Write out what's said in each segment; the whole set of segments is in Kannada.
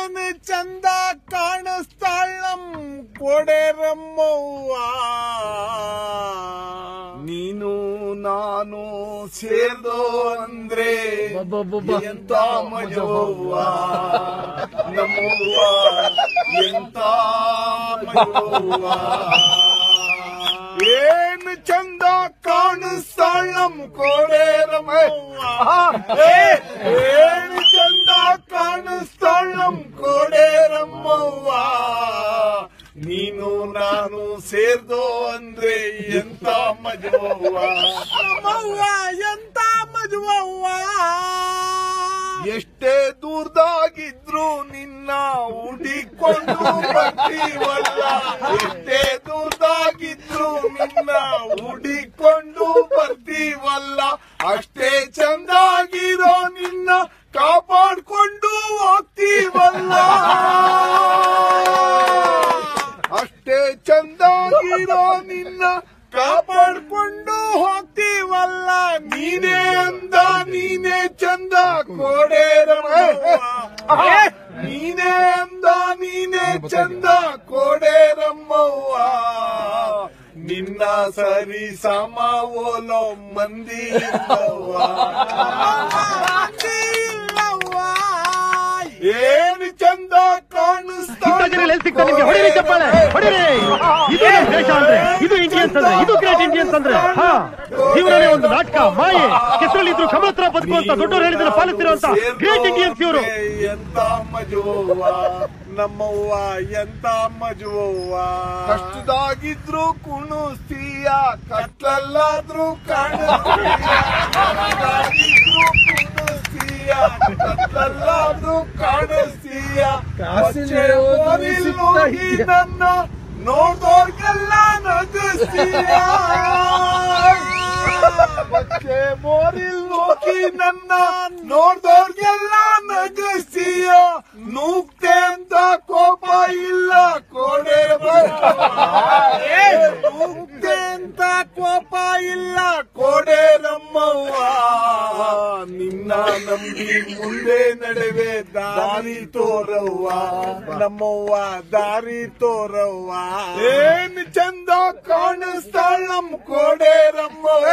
ಏನು ಚಂದ ಕಾಣಿಸ್ತಾಳಂ ಕೊಡೆರಮ್ಮವ್ವ ನೀನು ನಾನು ಸೇರ್ದೋ ಅಂದ್ರೆ ಎಂತ ಮಜವ್ವ ನಮ್ಮವ್ವ ಎಂತ ಮಜವ್ವ ಏನು ಚಂದ ಕಾಣಿಸ್ತಾಳಂ ಕೋಡೇರಮ್ಮವ್ವ ಏನು ಚಂದ ಕಾಣಿಸ್ತಾಳಂ ಕೋಡೇರಮ್ಮವ್ವ ನೀನು ನಾನು ಸೇರ್ದೋ ಅಂದ್ರೆ ಎಂತ ಮಜವವ್ವ ನಮ್ಮವ್ವ ಎಂತ ಮಜವವ್ವ ಎಷ್ಟೇ ದೂರದಾಗಿದ್ರು ನಿನ್ನ ಹುಡಿಕೊಂಡು ಬರ್ತೀವಲ್ಲ ಎಷ್ಟೇ ದೂರದಾಗಿದ್ರು ನಿನ್ನ ಹುಡಿಕೊಂಡು ಬರ್ತೀವಲ್ಲ ಅಷ್ಟೇ ಚಂದಾಗಿರೋ ನಿನ್ನ ಕಾಪಾಡ್ಕೊಂಡು ಹೋಗ್ತೀವಲ್ಲ ಅಷ್ಟೇ ಚಂದಾಗಿರೋ ನಿನ್ನ ಕಾಪಾಡ್ಕೊಂಡು ಹೋಗ್ತೀವಲ್ಲ ನೀನೇ ಅಂದ ನೀನೇ ಚಂದ ಕೋಡೇರಮ್ಮವ್ವ ನೀನೇ ಅಂದ ನೀನೇ ಚಂದ ಕೋಡೇರಮ್ಮವ್ವ ನಿನ್ನ ಸರಿ ಸಮ ಓಲೋ ಮಂದಿ ಇಲ್ಲವ್ವ. ಮಂದಿ ಇಲ್ಲವ್ವ. ಏನು ಚಂದ ಕಾಣಿಸ್ತಾ ಇಂಥ ಜನ ಎಲ್ಲಿ ಸಿಗ್ತಾರೆ ನಿಮ್ಗೆ ಹೊಡಿರಿ ಚಪ್ಪಾಳೆ ಹೊಡಿರಿ ಇದು ನಮ್ ದೇಶ ಅಂದ್ರೆ ಇದು ಇಂಡಿಯನ್ಸ್ ಅಂದ್ರೆ ಇದು ಗ್ರೇಟ್ ಇಂಡಿಯನ್ಸ್ ಅಂದ್ರೆ ಹಾ ಜೀವನನೇ ಒಂದು ನಾಟಕ ಮಾಯೆ ಕೆಸರಲ್ಲಿದ್ರು ಕಮಲತ್ರ ಬದುಕು ಅಂತ ದೊಡ್ಡವರು ಹೇಳಿದ್ರೆ ಪಾಲಿಸ್ತಿರುವಂತ ಗ್ರೇಟ್ ಇಂಡಿಯನ್ಸ್ ಇವರು ಎಂತ ಮಜುವವ್ವ ನಮ್ಮವ್ವ ಎಂತ ಮಜುವವ್ವ ಕಷ್ಟದಾಗಿದ್ರು ಕುಣಿಸ್ತೀಯ ಕತ್ತಲ್ಲಾದ್ರೂ ಕಾಣಿಸ್ತೀಯ ಕಷ್ಟದಾಗಿದ್ರು ಕುಣಿಸ್ತೀಯ ಕತ್ತಲ್ಲಾದ್ರೂ ಕಾಣಿಸ್ತೀಯ ಕಾಸಿನ ಹೋಗಿ ನನ್ನ ನೋಡ್ದೋರ್ಗೆಲ್ಲ ನಗಿಸ್ತೀಯ ಬಚ್ಚೆ ಮೋರಿಲ್ ಹೋಗಿ ನನ್ನ ನೋಡ್ದೋರ್ಗೆಲ್ಲ ನಗಿಸ್ತೀಯ ನೂಕ್ತೆ ಅಂತ ಕೋಪ ಇಲ್ಲ ಕೋಡೆ ನೂಕ್ತೆ ಅಂತ ಕೋಪ ಇಲ್ಲ ಕೋಡೆ ನಮ್ಮವ್ವ ನಿನ್ನ ನಂಬಿ ಮುಂದೆ ನಡುವೆ ದಾರಿ ತೋರವ್ವ ನಮ್ಮವ್ವ ದಾರಿ ತೋರವ್ವ ಏನ್ ಚಂದ ಕಾಣಿಸ್ತಾಳ ನಮ್ ಕೋಡೇರಮ್ಮವ್ವ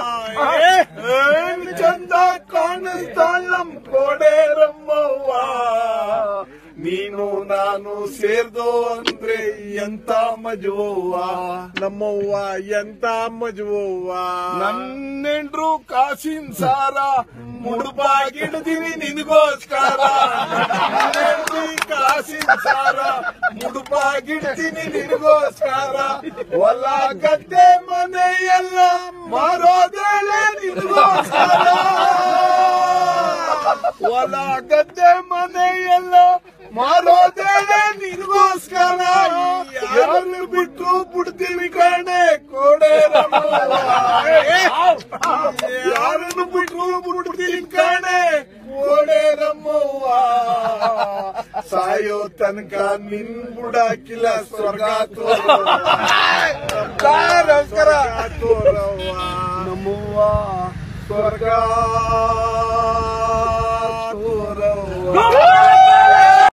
ಏನ್ ಚಂದ ಕಾಣಿಸ್ತಾಳ ನಮ್ ಕೋಡೇರಮ್ಮವ್ವ ನೀನು ನಾನು ಸೇರ್ದೋ ಅಂದ್ರೆ ಎಂತ ಮಜುವವ್ವ ನಮ್ಮವ್ವ ಎಂತ ಮಜುವವ್ವ ನನ್ನೆಂಡ್ರು ಕಾಸಿನ ಸಾರ ಮುಡುಪಾಗಿಡ್ದೀವಿ ನಿನಗೋಸ್ಕರ ನನ್ನೆಂಡ್ರು ಕಾಸಿನ ಸಾರ ಮುಡುಪಾಗಿಡ್ತೀನಿ ನಿನಗೋಸ್ಕರ ಹೊಲ ಗದ್ದೆ ಮನೆ ಎಲ್ಲ ಮಾರೋದೇಳೆ ನಿನಗೋಸ್ಕರ ಹೊಲ ಗದ್ದೆ ಮನೆ ಎಲ್ಲ ಮಾರೋದೇಳೆ ನಿನಗೋಸ್ಕರ ಯಾರು ಬಿಟ್ಟು ಬಿಡ್ತೀವಿ ಕಣೆ ಕೋಡೆ ಯಾರನ್ನು ಬಿಟ್ಟು ಬಿಡ್ತೀವಿ ಕಣೆ ಕೋಡೆ ನಮ್ಮವ್ವ ಸಾಯೋ ತನಕ ನಿನ್ ಬುಡಾಕಿಲ್ಲ ಸ್ವರ್ಗ ತೋರವ್ವ ನಮ್ಮವ್ವ ಸ್ವರ್ಗ